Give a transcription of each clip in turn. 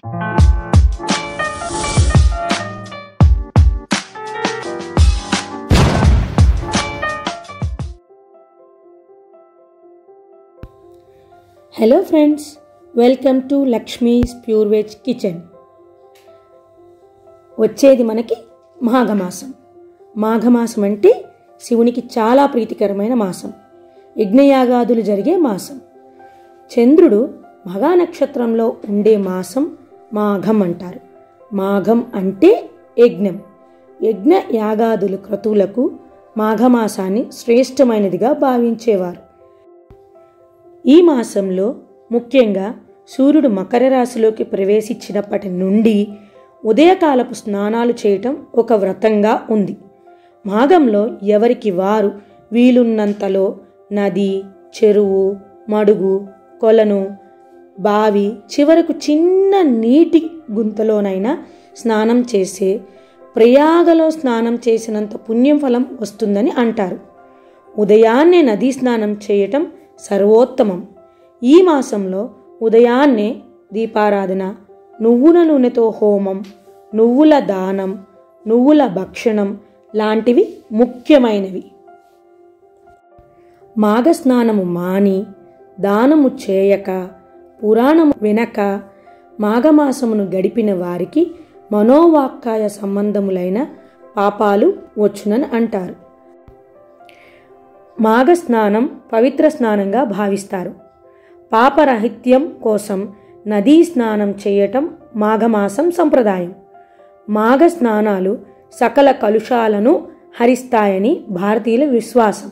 hello friends welcome to Lakshmi's pure veg kitchen వచ్చేది మనకి మాఘమాసం మాఘమాసం అంటే శివునికి చాలా ప్రీతికరమైన మాసం యజ్ఞయాగాదులు జరిగే మాసం చంద్రుడు మగా నక్షత్రంలో ఉండే మాసం మాఘం అంటారు మాఘం అంటే యజ్ఞం యజ్ఞ యాగాదులు క్రతువులకు మాఘమాసాన్ని శ్రేష్టమైనదిగా భావించేవారు ఈ మాసంలో ముఖ్యంగా సూర్యుడు మకర రాశిలోకి ప్రవేశించినప్పటి నుండి ఉదయకాలపు స్నానాలు చేయటం ఒక వ్రతంగా ఉంది మాఘంలో ఎవరికి వారు వీలున్నంతలో నది చెరువు మడుగు కొలను బావి చివరకు చిన్న నీటి గుంతలోనైనా స్నానం చేసే ప్రయాగలో స్నానం చేసినంత పుణ్యం ఫలం వస్తుందని అంటారు ఉదయాన్నే నదీ స్నానం చేయటం సర్వోత్తమం ఈ మాసంలో ఉదయాన్నే దీపారాధన నువ్వుల నూనెతో హోమం నువ్వుల దానం నువ్వుల భక్షణం లాంటివి ముఖ్యమైనవి మాఘస్నానము మాని దానము చేయక పురాణము వినక మాఘమాసమును గడిపిన వారికి మనోవాక్కాయ సంబంధములైన పాపాలు వచ్చునని అంటారు మాఘస్నానం పవిత్ర స్నానంగా భావిస్తారు పాపరహిత్యం కోసం నదీ స్నానం చేయటం మాఘమాసం సంప్రదాయం మాఘ స్నానాలు సకల కలుషాలను హరిస్తాయని భారతీయుల విశ్వాసం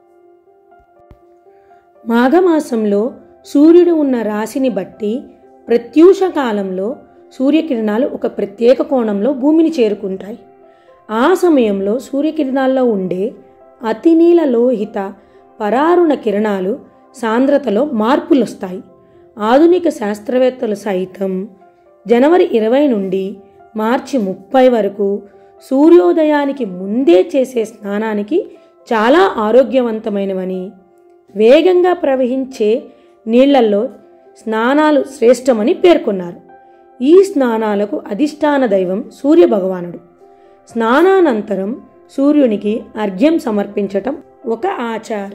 మాఘమాసంలో సూర్యుడు ఉన్న రాశిని బట్టి ప్రత్యూష కాలంలో సూర్యకిరణాలు ఒక ప్రత్యేక కోణంలో భూమిని చేరుకుంటాయి ఆ సమయంలో సూర్యకిరణాల్లో ఉండే అతినీల లోహిత పరారుణ కిరణాలు సాంద్రతలో మార్పులు వస్తాయి ఆధునిక శాస్త్రవేత్తలు సైతం జనవరి ఇరవై నుండి మార్చి ముప్పై వరకు సూర్యోదయానికి ముందే చేసే స్నానానికి చాలా ఆరోగ్యవంతమైనవని వేగంగా ప్రవహించే నీళ్లలో స్నానాలు శ్రేష్టమని పేర్కొన్నారు ఈ స్నానాలకు అధిష్టాన దైవం సూర్య భగవానుడు స్నానానంతరం సూర్యునికి అర్ఘ్యం సమర్పించటం ఒక ఆచారం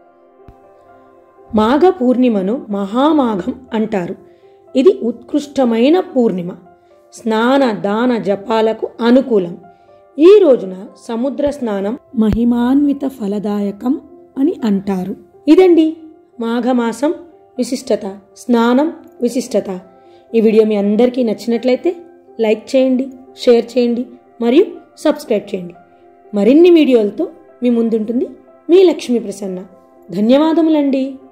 మాఘ పూర్ణిమను మహామాఘం అంటారు ఇది ఉత్కృష్టమైన పూర్ణిమ స్నాన దాన జపాలకు అనుకూలం ఈ రోజున సముద్ర స్నానం మహిమాన్విత ఫలదాయకం అని అంటారు ఇదండి మాఘమాసం విశిష్టత స్నానం విశిష్టత ఈ వీడియో మీ అందరికీ నచ్చినట్లయితే లైక్ చేయండి షేర్ చేయండి మరియు సబ్స్క్రైబ్ చేయండి మరిన్ని వీడియోలతో మీ ముందుంటుంది మీ లక్ష్మీ ప్రసన్న ధన్యవాదములండి